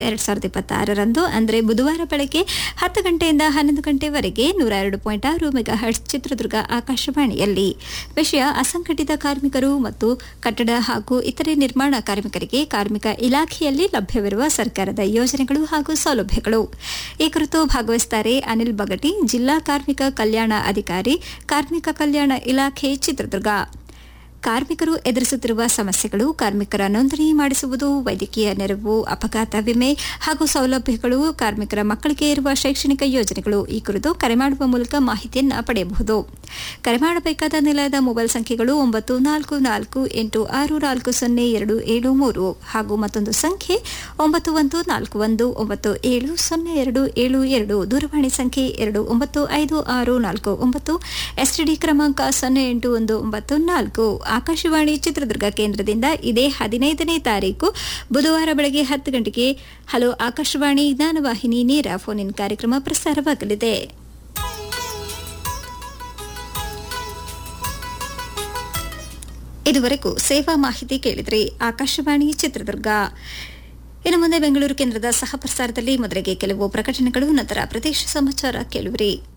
ಎರಡ್ ಸಾವಿರದ ಇಪ್ಪತ್ತಾರರಂದು ಅಂದರೆ ಬುಧವಾರ ಬೆಳಗ್ಗೆ ಹತ್ತು ಗಂಟೆಯಿಂದ ಹನ್ನೊಂದು ಗಂಟೆವರೆಗೆ ನೂರ ಎರಡು ಪಾಯಿಂಟ್ ಆರು ಮೆಗಾ ಹರ್ಟ್ಸ್ ಚಿತ್ರದುರ್ಗ ಆಕಾಶವಾಣಿಯಲ್ಲಿ ವಿಷಯ ಅಸಂಘಟಿತ ಕಾರ್ಮಿಕರು ಮತ್ತು ಕಟ್ಟಡ ಹಾಗೂ ಇತರೆ ನಿರ್ಮಾಣ ಕಾರ್ಮಿಕರಿಗೆ ಕಾರ್ಮಿಕ ಇಲಾಖೆಯಲ್ಲಿ ಲಭ್ಯವಿರುವ ಸರ್ಕಾರದ ಯೋಜನೆಗಳು ಹಾಗೂ ಸೌಲಭ್ಯಗಳು ಈ ಕುರಿತು ಭಾಗವಹಿಸುತ್ತಾರೆ ಅನಿಲ್ ಬಗಟಿ ಜಿಲ್ಲಾ ಕಾರ್ಮಿಕ ಕಲ್ಯಾಣ ಅಧಿಕಾರಿ ಕಾರ್ಮಿಕ ಕಲ್ಯಾಣ ಇಲಾಖೆ ಚಿತ್ರದುರ್ಗ ಕಾರ್ಮಿಕರು ಎದುರಿಸುತ್ತಿರುವ ಸಮಸ್ಯೆಗಳು ಕಾರ್ಮಿಕರ ನೋಂದಣಿ ಮಾಡಿಸುವುದು ವೈದ್ಯಕೀಯ ನೆರವು ಅಪಘಾತ ವಿಮೆ ಹಾಗೂ ಸೌಲಭ್ಯಗಳು ಕಾರ್ಮಿಕರ ಮಕ್ಕಳಿಗೆ ಇರುವ ಶೈಕ್ಷಣಿಕ ಯೋಜನೆಗಳು ಈ ಕುರಿತು ಕರೆ ಮಾಡುವ ಮೂಲಕ ಮಾಹಿತಿಯನ್ನು ಪಡೆಯಬಹುದು ಕರೆ ಮಾಡಬೇಕಾದ ನಿಲಯದ ಮೊಬೈಲ್ ಸಂಖ್ಯೆಗಳು ಒಂಬತ್ತು ನಾಲ್ಕು ನಾಲ್ಕು ಎಂಟು ಆರು ನಾಲ್ಕು ಸೊನ್ನೆ ಎರಡು ಏಳು ಮೂರು ಹಾಗೂ ಮತ್ತೊಂದು ಸಂಖ್ಯೆ ಒಂಬತ್ತು ಒಂದು ನಾಲ್ಕು ಒಂದು ಒಂಬತ್ತು ಏಳು ಸೊನ್ನೆ ಎರಡು ಏಳು ಎರಡು ದೂರವಾಣಿ ಸಂಖ್ಯೆ ಎರಡು ಒಂಬತ್ತು ಐದು ಆರು ನಾಲ್ಕು ಒಂಬತ್ತು ಎಸ್ಟಿಡಿ ಕ್ರಮಾಂಕ ಸೊನ್ನೆ ಎಂಟು ಒಂದು ಒಂಬತ್ತು ನಾಲ್ಕು ಆಕಾಶವಾಣಿ ಚಿತ್ರದುರ್ಗ ಕೇಂದ್ರದಿಂದ ಇದೇ ಹದಿನೈದನೇ ತಾರೀಕು ಬುಧವಾರ ಬೆಳಗ್ಗೆ ಹತ್ತು ಗಂಟೆಗೆ ಹಲೋ ಆಕಾಶವಾಣಿ ಜ್ಞಾನವಾಹಿನಿ ನೇರ ಫೋನ್ ಇನ್ ಕಾರ್ಯಕ್ರಮ ಪ್ರಸಾರವಾಗಲಿದೆ ಇದುವರೆಗೂ ಸೇವಾ ಮಾಹಿತಿ ಕೇಳಿದ್ರಿ ಆಕಾಶವಾಣಿ ಚಿತ್ರದುರ್ಗ ಇನ್ನು ಮುಂದೆ ಬೆಂಗಳೂರು ಕೇಂದ್ರದ ಸಹ ಪ್ರಸಾರದಲ್ಲಿ ಮೊದಲಿಗೆ ಕೆಲವು ಪ್ರಕಟಣೆಗಳು ನಂತರ ಪ್ರದೇಶ ಸಮಾಚಾರ ಕೇಳುವಿರಿ